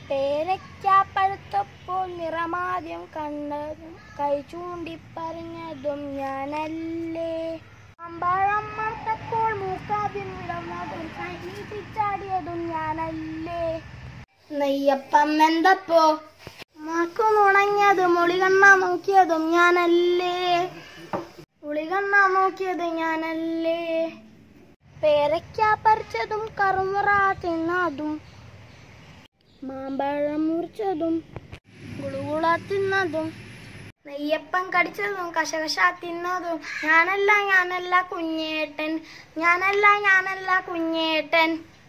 പേരയ്ക്കാപ്പഴുത്തപ്പോൾ നിറമാദ്യം കണ്ടതും കൈ ചൂണ്ടി പറഞ്ഞതും ഞാനല്ലേ അമ്പഴം മറുത്തപ്പോൾ മൂക്കാദ്യം വിടർന്നതും കൈ നീട്ടിച്ചാടിയതും ഞാനല്ലേ നെയ്യപ്പം എന്തപ്പോ മാക്കു നുണങ്ങിയത് മുളികണ്ണ നോക്കിയതും ഞാനല്ലേ മുളികണ്ണ നോക്കിയത് ഞാനല്ലേ പേരയ്ക്ക പറിച്ചതും കറുമുറ തിന്നതും മാമ്പഴം മുറിച്ചതും ഗുളുകുള തിന്നതും നെയ്യപ്പം കടിച്ചതും കശകശ തിന്നതും ഞാനല്ല ഞാനല്ല കുഞ്ഞേട്ടൻ ഞാനല്ല ഞാനല്ല കുഞ്ഞേട്ടൻ